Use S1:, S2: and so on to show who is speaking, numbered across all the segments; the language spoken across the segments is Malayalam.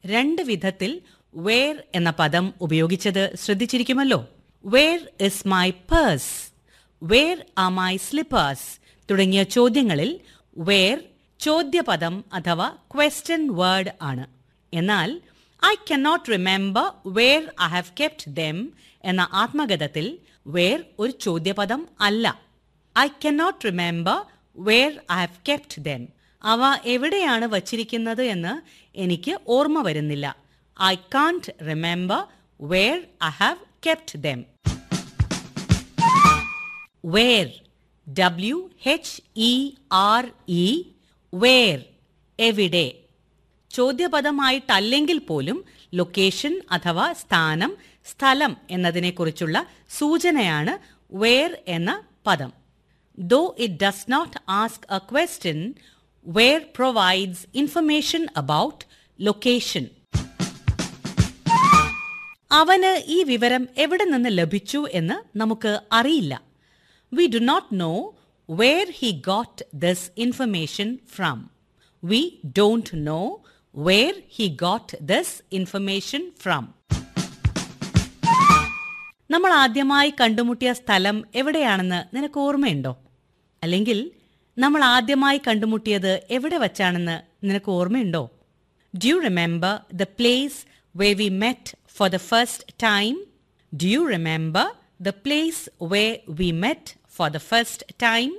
S1: രണ്ട് വിധത്തിൽ വേർ എന്ന പദം ഉപയോഗിച്ചത് ശ്രദ്ധിച്ചിരിക്കുമല്ലോ where is my purse where are my slippers തുടങ്ങിയ ചോദ്യങ്ങളിൽ വേർ ചോദ്യപദം അഥവാ ക്വസ്റ്റ്യൻ വേർഡ് ആണ് എന്നാൽ I cannot remember where I have kept them എന്ന ആത്മഗതത്തിൽ വേർ ഒരു ചോദ്യപദം അല്ല I cannot remember where I have kept them അവ എവിടെയാണ് വച്ചിരിക്കുന്നത് എന്ന് എനിക്ക് ഓർമ്മ വരുന്നില്ല I can't remember where I have kept them where W H E R E where എവിടെ ചോദ്യപദമായിട്ടല്ലെങ്കിൽ പോലും ലൊക്കേഷൻ അഥവാ സ്ഥാനം സ്ഥലം എന്നതിനെക്കുറിച്ചുള്ള സൂചനയാണ് വേർ എന്ന പദം though it does not ask a question where provides information about location അവന് ഈ വിവരം എവിടെ നിന്ന് ലഭിച്ചു എന്ന് നമുക്ക് അറിയില്ല we do not know where he got this information from we don't know where he got this information from നമ്മൾ ആദ്യമായി കണ്ടുമുട്ടിയ സ്ഥലം എവിടെയാണെന്ന് നിനക്ക് ഓർമ്മയുണ്ടോ അല്ലെങ്കിൽ നമ്മൾ ആദ്യമായി കണ്ടുമുട്ടിയത് എവിടെ വച്ചാണെന്ന് നിനക്ക് ഓർമ്മയുണ്ടോ do you remember the place where we met for the first time do you remember the place where we met for the first time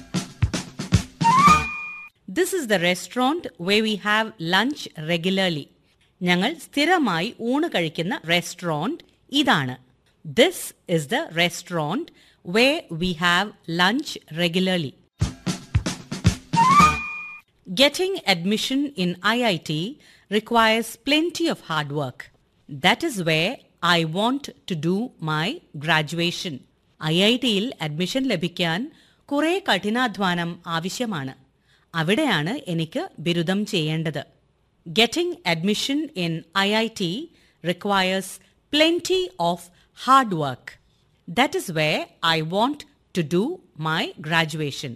S1: this is the restaurant where we have lunch regularly ഞങ്ങൾ സ്ഥിരമായി ഊണ് കഴിക്കുന്ന റെസ്റ്റോറൻറ്റ് ഇതാണ് this is the restaurant where we have lunch regularly Getting admission in IIT requires plenty of hard work. That is where I want to do my graduation. ഐ ഐ ടിയിൽ അഡ്മിഷൻ ലഭിക്കാൻ കുറേ കഠിനാധ്വാനം ആവശ്യമാണ് അവിടെയാണ് എനിക്ക് ബിരുദം ചെയ്യേണ്ടത് getting admission in I I T requires plenty of hard work that is where I want to do my graduation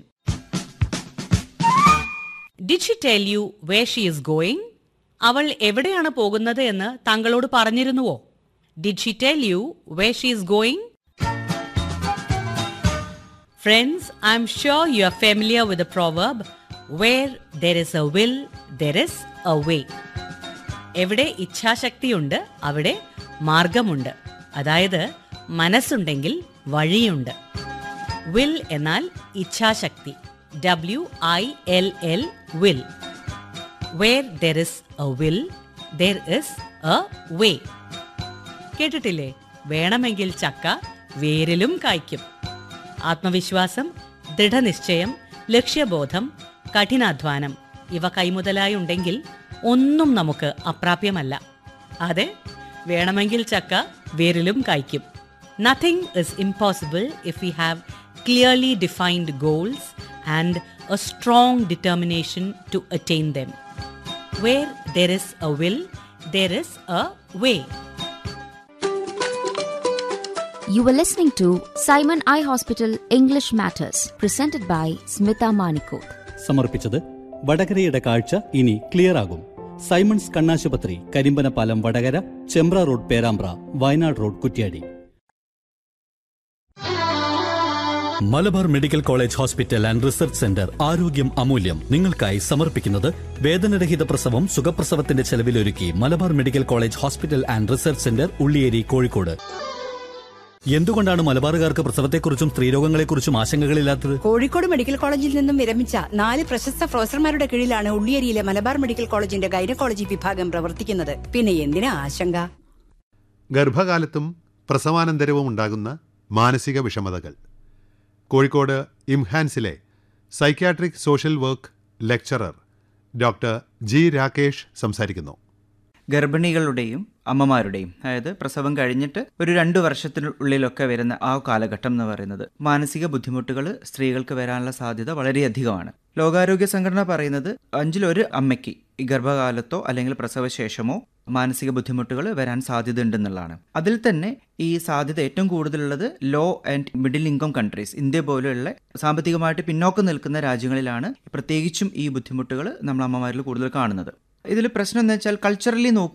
S1: did she tell you where she is going അവൾ എവിടെയാണ് പോകുന്നത് എന്ന് താങ്കളോട് പറഞ്ഞിരുന്നുവോ did she tell you where she is going friends I'm sure you are familiar with a proverb where there is a will there is a way എവിടെ ഇച്ഛാശക്തിയുണ്ട് അവിടെ മാർഗമുണ്ട് അതായത് മനസ്സുണ്ടെങ്കിൽ വഴിയുണ്ട് വിൽ എന്നാൽ ഇച്ഛാശക്തി W I L L will where there is a will there is a way കേട്ടിട്ടില്ലേ വേണമെങ്കിൽ ചക്ക വേരിലും കായ്ക്കും ആത്മവിശ്വാസം ദൃഢനിശ്ചയം ലക്ഷ്യബോധം കഠിനാധ്വാനം ഇവ കൈമുതലായി ഉണ്ടെങ്കിൽ ഒന്നും നമുക്ക് അപ്രാപ്യമല്ല അതെ വേണമെങ്കിൽ ചക്ക വേരിലും കായ്ക്കും nothing is impossible if you have clearly defined goals and a strong determination to attain them where there is a will there is a way
S2: You were listening to Simon Eye Hospital English Matters, presented by Smita Manikoth.
S3: സമർപ്പിച്ചത് വടകരയുടെ കാഴ്ച ഇനി ക്ലിയർ ആകും സൈമൺസ് കണ്ണാശുപത്രി Karimbanapalam Vadakara Chembra road Perambra Wayanad road Kuttiady Malabar medical college hospital and research centre ആരോഗ്യം അമൂല്യം നിങ്ങൾക്കായി സമർപ്പിക്കുന്നത് വേദനരഹിത പ്രസവം സുഖപ്രസവത്തിന്റെ ചെലവിലൊരുക്കി Malabar medical college hospital and research centre Ulliyeri Kozhikode എന്തുകൊണ്ടാണ് മലബാറുകാർക്ക് പ്രസവത്തെക്കുറിച്ചും സ്ത്രീരോഗങ്ങളെക്കുറിച്ചും ആശങ്കകളില്ലാത്തത്
S4: കോഴിക്കോട് മെഡിക്കൽ കോളേജിൽ നിന്നും വിരമിച്ച നാല് പ്രശസ്ത പ്രൊഫസർമാരുടെ കീഴിലാണ് ഉള്ളിയേരിയിലെ മലബാർ മെഡിക്കൽ കോളേജിന്റെ ഗൈനക്കോളജി വിഭാഗം പ്രവർത്തിക്കുന്നത് പിന്നെ എന്തിനാ ആശങ്ക
S5: ഗർഭകാലത്തും പ്രസവാനന്തരവും ഉണ്ടാകുന്ന മാനസിക വിഷമതകൾ കോഴിക്കോട് ഇംഹാൻസിലെ psychiatric social work lecturer doctor G Rakesh സംസാരിക്കുന്നു
S6: ഗർഭിണികളുടെയും അമ്മമാരുടെയും അതായത് പ്രസവം കഴിഞ്ഞിട്ട് ഒരു രണ്ടു വർഷത്തിനുള്ളിലൊക്കെ വരുന്ന ആ കാലഘട്ടം എന്ന് പറയുന്നത് മാനസിക ബുദ്ധിമുട്ടുകൾ സ്ത്രീകൾക്ക് വരാനുള്ള സാധ്യത വളരെയധികമാണ് ലോകാരോഗ്യ സംഘടന പറയുന്നത് അഞ്ചിലൊരു അമ്മയ്ക്ക് ഈ ഗർഭകാലത്തോ അല്ലെങ്കിൽ പ്രസവശേഷമോ മാനസിക ബുദ്ധിമുട്ടുകൾ വരാൻ സാധ്യതയുണ്ടെന്നുള്ളതാണ് അതിൽ തന്നെ ഈ സാധ്യത ഏറ്റവും കൂടുതലുള്ളത് low and middle income countries India പോലെയുള്ള സാമ്പത്തികമായിട്ട് പിന്നോക്കം നിൽക്കുന്ന രാജ്യങ്ങളിലാണ് പ്രത്യേകിച്ചും ഈ ബുദ്ധിമുട്ടുകൾ നമ്മൾ അമ്മമാരിൽ കൂടുതൽ കാണുന്നത് ഇതിൽ പ്രശ്നം എന്ന് വെച്ചാൽ കൾച്ചറലി നോക്കുക